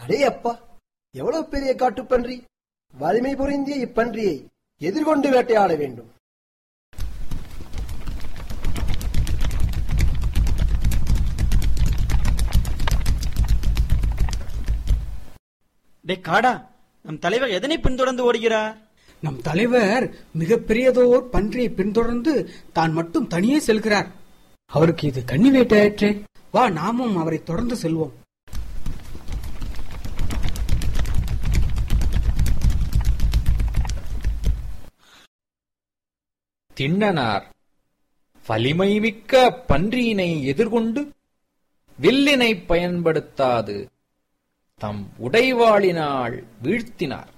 அடே அப்பா எவ்வளவு பெரிய காட்டுப்பன்றி வலிமை பொருந்திய இப்பன்றியை எதிர்கொண்டு வேட்டையாட வேண்டும் டே காடா நம் தலைவர் எதனை பின்தொடர்ந்து ஓடுகிறார் நம் தலைவர் மிகப்பெரியதோர் பன்றியை பின்தொடர்ந்து தான் மட்டும் தனியே செல்கிறார் அவருக்கு இது கண்ணி வேட்டையாயிற்றே வா நாமும் அவரை தொடர்ந்து செல்வோம் திண்ணனார் வலிமைமிக்க பன்றியினை எதிர்கொண்டு வில்லினை பயன்படுத்தாது தம் உடைவாளினால் வீழ்த்தினார்